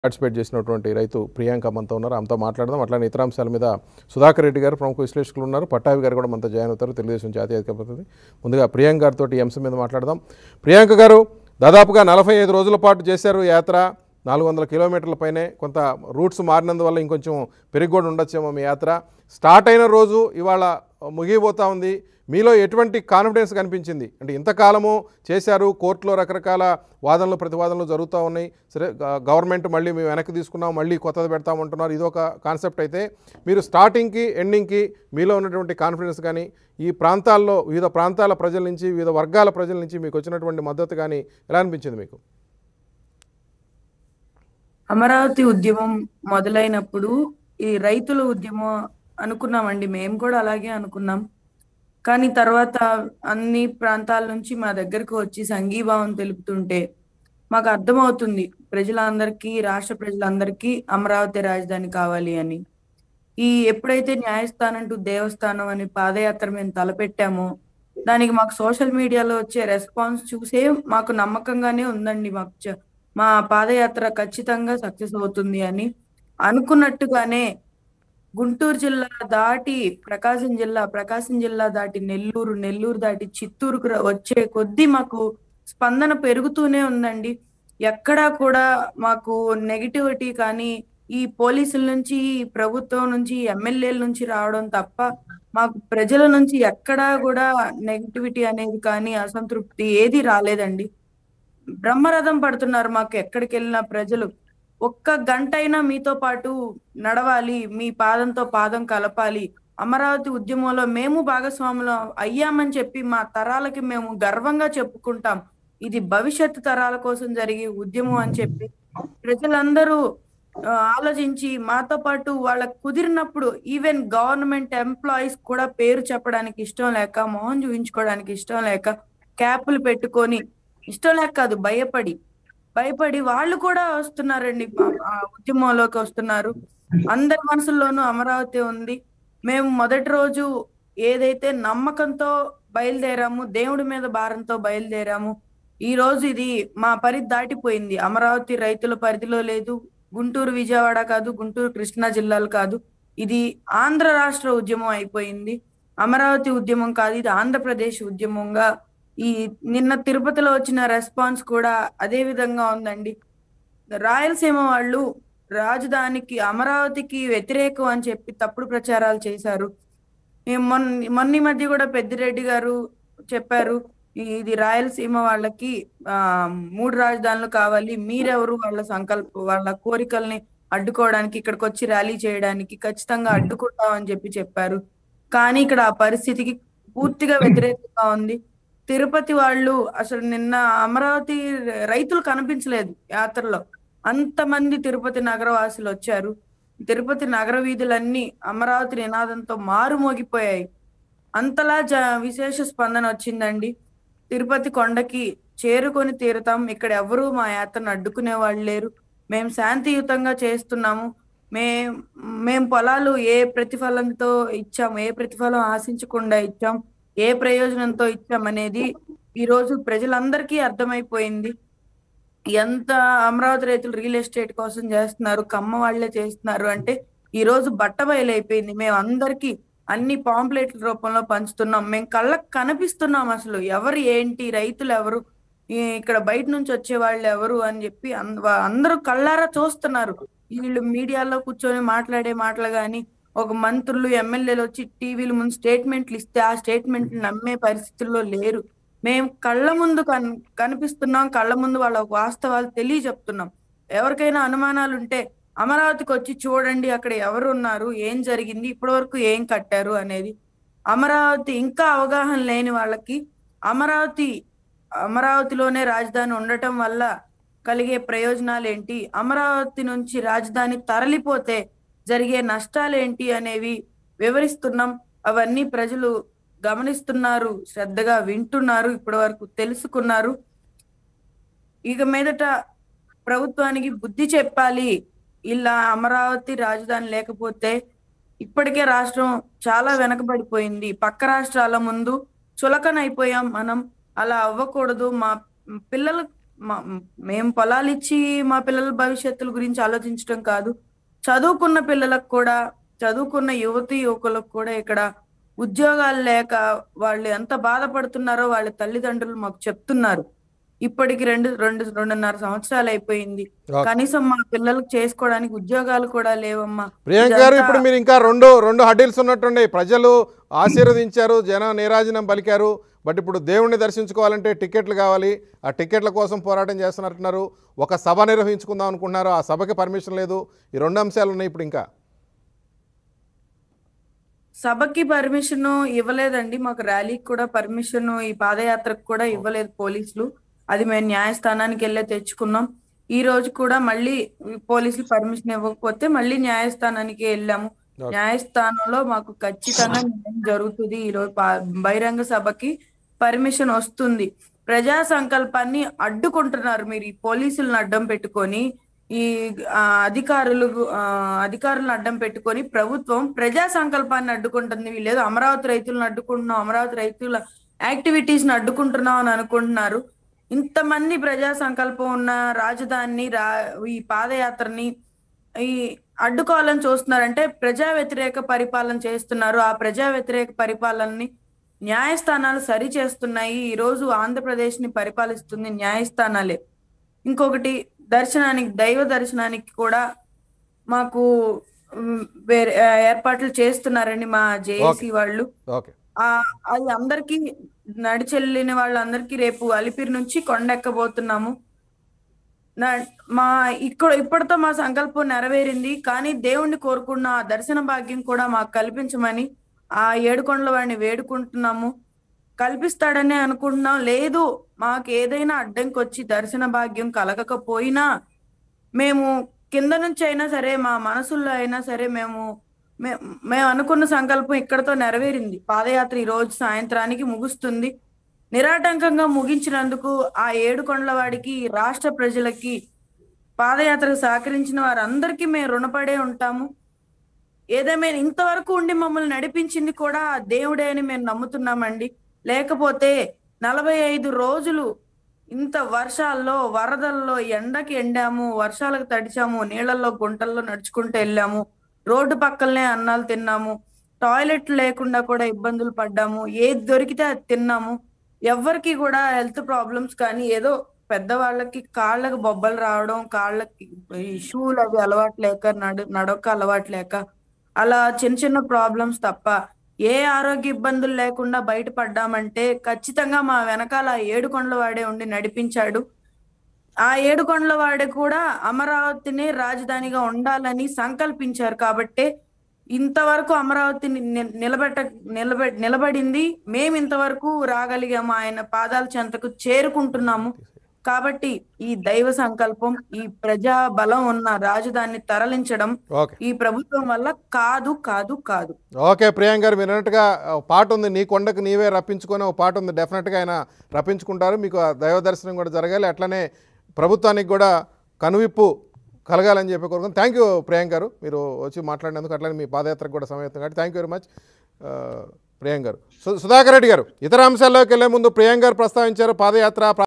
Participate చేసినటువంటి రైతు ప్రియాంక మనతో ఉన్నారు ఆమెతో మాట్లాడదాం అట్లానే ఇతర అంశాల మీద సుధాకర్ రెడ్డి గారు ప్రముఖ విశ్లేషకులు ఉన్నారు పట్టాభి గారు కూడా మనతో జాయిన్ అవుతారు తెలుగుదేశం జాతీయ అధికార ప్రతినిధి ముందుగా ప్రియాంక గారితో ఈ అంశం మీద మాట్లాడదాం ప్రియాంక గారు దాదాపుగా నలభై ఐదు రోజుల పాటు చేశారు యాత్ర నాలుగు వందల కిలోమీటర్ల పైనే కొంత రూట్స్ మారినందువల్ల ఇంకొంచెం పెరిగి కూడా ఉండొచ్చేమో మీ యాత్ర స్టార్ట్ అయిన రోజు ఇవాళ ముగిపోతా ఉంది మీలో ఎటువంటి కాన్ఫిడెన్స్ కనిపించింది అంటే ఇంతకాలము చేశారు కోర్టులో రకరకాల వాదనలు ప్రతివాదనలు జరుగుతూ ఉన్నాయి సరే గ- గవర్నమెంట్ మళ్ళీ మేము వెనక్కి తీసుకున్నాం మళ్ళీ కొత్తది పెడతామంటున్నారు ఇదొక కాన్సెప్ట్ అయితే మీరు స్టార్టింగ్కి ఎండింగ్కి మీలో ఉన్నటువంటి కాన్ఫిడెన్స్ కానీ ఈ ప్రాంతాల్లో వివిధ ప్రాంతాల ప్రజల నుంచి వివిధ వర్గాల ప్రజల నుంచి మీకు వచ్చినటువంటి మద్దతు కానీ ఎలా అనిపించింది మీకు అమరావతి ఉద్యమం మొదలైనప్పుడు ఈ రైతుల ఉద్యమం అనుకున్నామండి మేము కూడా అలాగే అనుకున్నాం కానీ తర్వాత అన్ని ప్రాంతాల నుంచి మా దగ్గరకు వచ్చి సంఘీభావం తెలుపుతుంటే మాకు అర్థమవుతుంది ప్రజలందరికీ రాష్ట్ర ప్రజలందరికీ అమరావతి రాజధాని కావాలి అని ఈ ఎప్పుడైతే న్యాయస్థానం టు దేవస్థానం అని పాదయాత్ర మేము తలపెట్టామో దానికి మాకు సోషల్ మీడియాలో వచ్చే రెస్పాన్స్ చూసే మాకు నమ్మకంగానే ఉందండి మాకు చ- మా పాదయాత్ర ఖచ్చితంగా సక్సెస్ అవుతుంది అని అనుకున్నట్టుగానే గుంటూరు జిల్లా దాటి ప్రకాశం జిల్లా ప్రకాశం జిల్లా దాటి నెల్లూరు నెల్లూరు దాటి చిత్తూరుకు ర- వచ్చే కొద్దీ మాకు స్పందన పెరుగుతూనే ఉందండి ఎక్కడా కూడా మాకు నెగిటివిటీ కానీ ఈ పోలీసుల నుంచి ఈ ప్రభుత్వం నుంచి ఎమ్మెల్యేల నుంచి రావడం తప్ప మాకు ప్రజల నుంచి ఎక్కడా కూడా నెగిటివిటీ అనేది కానీ అసంతృప్తి ఏది రాలేదండి బ్రహ్మరథం పడుతున్నారు మాకు ఎక్కడికి వెళ్ళిన ప్రజలు ఒక్క గంట అయినా మీతో పాటు నడవాలి మీ పాదంతో పాదం కలపాలి అమరావతి ఉద్యమంలో మేము భాగస్వాములు అయ్యామని చెప్పి మా తరాలకి మేము గర్వంగా చెప్పుకుంటాం ఇది భవిష్యత్తు తరాల కోసం జరిగే ఉద్యమం అని చెప్పి ప్రజలందరూ ఆ, ఆలోచించి మాతో పాటు వాళ్ళకు కుదిరినప్పుడు ఈవెన్ గవర్నమెంట్ ఎంప్లాయీస్ కూడా పేరు చెప్పడానికి ఇష్టం లేక మొహం చూపించుకోవడానికి ఇష్టం లేక క్యాపులు పెట్టుకొని ఇష్టం లేక కాదు భయపడి భయపడి వాళ్ళు కూడా వస్తున్నారండి ఆ- ఆ ఉద్యమంలోకి వస్తున్నారు అందరి మనసుల్లోనూ అమరావతి ఉంది మేము మొదటి రోజు ఏదైతే నమ్మకంతో బయలుదేరాము దేవుడి మీద భారంతో బయలుదేరాము ఈ రోజు ఇది మా పరిధి దాటిపోయింది అమరావతి రైతుల పరిధిలో లేదు గుంటూరు విజయవాడ కాదు గుంటూరు కృష్ణా జిల్లాలు కాదు ఇది ఆంధ్ర రాష్ట్ర ఉద్యమం అయిపోయింది అమరావతి ఉద్యమం కాదు ఇది ఆంధ్రప్రదేశ్ ఉద్యమంగా ఈ నిన్న తిరుపతిలో వచ్చిన రెస్పాన్స్ కూడా అదే విధంగా ఉందండి రాయలసీమ వాళ్ళు రాజధానికి అమరావతికి వ్యతిరేకం అని చెప్పి తప్పుడు ప్రచారాలు చేశారు ఈ మొన్న మొన్న ఈ మధ్య కూడా పెద్దిరెడ్డి గారు చెప్పారు ఇది రాయలసీమ వాళ్ళకి ఆ మూడు రాజధానులు కావాలి మీరెవరు వాళ్ళ సంకల్ప వాళ్ళ కోరికల్ని అడ్డుకోవడానికి ఇక్కడికి వచ్చి ర్యాలీ చేయడానికి ఖచ్చితంగా అడ్డుకుంటామని చెప్పి చెప్పారు కానీ ఇక్కడ ఆ పరిస్థితికి పూర్తిగా వ్యతిరేకంగా ఉంది తిరుపతి వాళ్ళు అసలు నిన్న అమరావతి రైతులు కనిపించలేదు యాత్రలో అంతమంది తిరుపతి నగరవాసులు వచ్చారు తిరుపతి నగర వీధులన్నీ అమరావతి నినాదంతో మారుమోగిపోయాయి అంతలా జ విశేష స్పందన వచ్చిందండి తిరుపతి కొండకి చేరుకొని తీరుతాం ఇక్కడ ఎవరు మా యాత్రను అడ్డుకునే వాళ్ళు లేరు మేము శాంతియుతంగా చేస్తున్నాము మే మేం పొలాలు ఏ ప్రతిఫలంతో ఇచ్చాం ఏ ప్రతిఫలం ఆశించకుండా ఇచ్చాం ఏ ప్రయోజనంతో ఇచ్చాం అనేది ఈ రోజు ప్రజలందరికీ అర్థమైపోయింది ఎంత అమరావతి రైతులు రియల్ ఎస్టేట్ కోసం చేస్తున్నారు కమ్మ వాళ్ళే చేస్తున్నారు అంటే ఈ రోజు బట్ట బయలైపోయింది మేము అందరికీ అన్ని పాంప్లెట్ల రూపంలో పంచుతున్నాం మేము కళ్ళకు కనిపిస్తున్నాం అసలు ఎవరు ఏంటి రైతులు ఎవరు ఈ ఇక్కడ బయట నుంచి వచ్చే వాళ్ళు ఎవరు అని చెప్పి అంద- వా- అందరూ కళ్ళారా చూస్తున్నారు వీళ్ళు మీడియాలో కూర్చొని మాట్లాడే మాటలు గాని ఒక మంత్రులు ఎమ్మెల్యేలు వచ్చి టీవీల ముందు స్టేట్మెంట్లు ఇస్తే ఆ స్టేట్మెంట్ నమ్మే పరిస్థితుల్లో లేరు మేము కళ్ళ ముందు కన్ కనిపిస్తున్నాం కళ్ళ ముందు వాళ్ళ వాస్తవాలు తెలియజెప్తున్నాం ఎవరికైనా అనుమానాలు ఉంటే అమరావతికి వచ్చి చూడండి అక్కడ ఎవరు ఉన్నారు ఏం జరిగింది ఇప్పటి వరకు ఏం కట్టారు అనేది అమరావతి ఇంకా అవగాహన లేని వాళ్ళకి అమరావతి అమరావతిలోనే రాజధాని ఉండటం వల్ల కలిగే ప్రయోజనాలు ఏంటి అమరావతి నుంచి రాజధాని తరలిపోతే జరిగే నష్టాలు ఏంటి అనేవి వివరిస్తున్నాం అవన్నీ ప్రజలు గమనిస్తున్నారు శ్రద్ధగా వింటున్నారు ఇప్పటి వరకు తెలుసుకున్నారు ఇక మీదట ప్రభుత్వానికి బుద్ధి చెప్పాలి ఇలా అమరావతి రాజధాని లేకపోతే ఇప్పటికే రాష్ట్రం చాలా వెనకబడిపోయింది పక్క రాష్ట్రాల ముందు చులకనైపోయాం మనం అలా అవ్వకూడదు మా పిల్లలు మా- మేము పొలాలు ఇచ్చి మా పిల్లల భవిష్యత్తుల గురించి ఆలోచించడం కాదు చదువుకున్న పిల్లలకు కూడా చదువుకున్న యువతి యువకులకు కూడా ఇక్కడ ఉద్యోగాలు లేక వాళ్ళు ఎంత బాధపడుతున్నారో వాళ్ళ తల్లిదండ్రులు మాకు చెప్తున్నారు ఇప్పటికి రెండు రెండు రెండున్నర సంవత్సరాలు అయిపోయింది ఓకే. కనీసం మా పిల్లలకు చేసుకోవడానికి ఉద్యోగాలు కూడా లేవమ్మా ప్రియాంక గారు ఇదంతా- ఇప్పుడు మీరు ఇంకా రెండు రెండు హడ్డీల్స్ ఉన్నట్టుండే ప్రజలు ఆశీర్వదించారు జన నీరాజనం పలికారు బట్ ఇప్పుడు దేవుణ్ణి దర్శించుకోవాలంటే టికెట్లు కావాలి ఆ టికెట్ల కోసం పోరాటం చేస్తున్నట్టున్నారు ఒక సభ నిర్వహించుకుందాం అనుకుంటున్నారు ఆ సభకి పర్మిషన్ లేదు ఈ రెండు అంశాలు ఉన్నాయి ఇప్పుడు ఇంకా సభకి పర్మిషన్ ఇవ్వలేదండి మాకు ర్యాలీకి కూడా పర్మిషన్ ఈ పాదయాత్రకు కూడా ఇవ్వలేదు పోలీసులు అది మేము న్యాయస్థానానికి వెళ్ళే తెచ్చుకున్నాం ఈ రోజు కూడా మళ్ళీ పోలీసులు పర్మిషన్ ఇవ్వకపోతే మళ్ళీ న్యాయస్థానానికి వెళ్ళాము Okay. న్యాయస్థానంలో మాకు ఖచ్చితంగా న్యాయం జరుగుతుంది ఈ రోజు పా- బహిరంగ సభకి పర్మిషన్ వస్తుంది ప్రజా సంకల్పాన్ని అడ్డుకుంటున్నారు మీరు ఈ పోలీసులను అడ్డం పెట్టుకొని ఈ ఆ, అధికారులు ఆ, అధికారులను అడ్డం పెట్టుకొని ప్రభుత్వం ప్రజా సంకల్పాన్ని అడ్డుకుంటుంది వీళ్ళేదో అమరావతి రైతులను అడ్డుకుంటున్నాం అమరావతి రైతుల యాక్టివిటీస్ ని అడ్డుకుంటున్నాం అని అనుకుంటున్నారు ఇంతమంది ప్రజా సంకల్పం ఉన్న రాజధానిని రా ఈ పాదయాత్రని ఈ అడ్డుకోవాలని చూస్తున్నారంటే ప్రజా వ్యతిరేక పరిపాలన చేస్తున్నారు ఆ ప్రజా వ్యతిరేక పరిపాలనని న్యాయస్థానాలు సరి చేస్తున్నాయి ఈ రోజు ఆంధ్రప్రదేశ్ ని పరిపాలిస్తుంది న్యాయస్థానాలే ఇంకొకటి దర్శనానికి దైవ దర్శనానికి కూడా మాకు ఉమ్, వేరే ఆ, ఏర్పాట్లు చేస్తున్నారండి మా జేఏసీ వాళ్ళు ఓకే ఆ అది అందరికి నడిచెళ్ళిన వాళ్ళందరికీ రేపు అలిపిరి నుంచి కొండెక్కబోతున్నాము నా- మా ఇక్కడ ఇప్పటితో మా సంకల్పం నెరవేరింది కానీ దేవుణ్ణి కోరుకున్న ఆ దర్శన భాగ్యం కూడా మాకు కల్పించమని ఆ ఏడుకొండల వాడిని వేడుకుంటున్నాము కల్పిస్తాడనే అనుకుంటున్నాం లేదు మాకు ఏదైనా అడ్డంకి వచ్చి దర్శన భాగ్యం కలగకపోయినా మేము కింద నుంచి అయినా సరే మా మనసుల్లో అయినా సరే మేము మే- మేము అనుకున్న సంకల్పం ఇక్కడతో నెరవేరింది పాదయాత్ర ఈ రోజు సాయంత్రానికి ముగుస్తుంది నిరాటంకంగా ముగించినందుకు ఆ ఏడు కొండల వాడికి రాష్ట్ర ప్రజలకి పాదయాత్రకు సహకరించిన వారందరికీ మేము రుణపడే ఉంటాము ఏదేమైనా ఇంతవరకు ఉండి మమ్మల్ని నడిపించింది కూడా ఆ దేవుడే అని మేము నమ్ముతున్నామండి లేకపోతే నలభై ఐదు రోజులు ఇంత వర్షాల్లో వరదల్లో ఎండకి ఎండాము వర్షాలకు తడిచాము నీళ్ళల్లో గుంటల్లో నడుచుకుంటూ వెళ్ళాము రోడ్డు పక్కలనే అన్నాలు తిన్నాము టాయిలెట్ లేకుండా కూడా ఇబ్బందులు పడ్డాము ఏది దొరికితే అది తిన్నాము ఎవ్వరికి కూడా హెల్త్ ప్రాబ్లమ్స్ కానీ ఏదో పెద్దవాళ్ళకి కాళ్ళకి బొబ్బలు రావడం కాళ్ళకి ఈ షూలు అవి అలవాటు లేక నడు నడక అలవాటు లేక అలా చిన్న చిన్న ప్రాబ్లమ్స్ తప్ప ఏ ఆరోగ్య ఇబ్బందులు లేకుండా బయటపడ్డామంటే ఖచ్చితంగా మా వెనకాల ఆ ఏడుకొండల వాడే ఉండి నడిపించాడు ఆ ఏడుకొండల వాడే కూడా అమరావతిని రాజధానిగా ఉండాలని సంకల్పించారు కాబట్టే ఇంతవరకు అమరావతిని ని- నిలబెట్ట నిలబె నిలబడింది మేము ఇంతవరకు రాగలిగాము ఆయన పాదాల చెంతకు చేరుకుంటున్నాము కాబట్టి ఈ దైవ సంకల్పం ఈ ప్రజా బలం ఉన్న రాజధానిని తరలించడం ఓకే ఈ ప్రభుత్వం వల్ల కాదు కాదు కాదు ఓకే ప్రియాంక గారు మీరు అన్నట్టుగా ఒక పాట ఉంది నీ కొండకు నీవే రప్పించుకొని ఒక పాట ఉంది డెఫినెట్గా ఆయన రప్పించుకుంటారు మీకు ఆ దైవ దర్శనం కూడా జరగాలి అట్లనే ప్రభుత్వానికి కూడా కనువిప్పు కలగాలని చెప్పి కోరుకుంటాం థ్యాంక్ యూ ప్రియాంక గారు మీరు వచ్చి మాట్లాడినందుకు అట్లనే మీ పాదయాత్రకు కూడా సమయం కాబట్టి thank you very much Priyanka garu సు- సుధాకర్ రెడ్డి గారు ఇతర అంశాల్లోకి వెళ్ళే ముందు ప్రియాంక గారు ప్రస్తావించారు పాదయాత్ర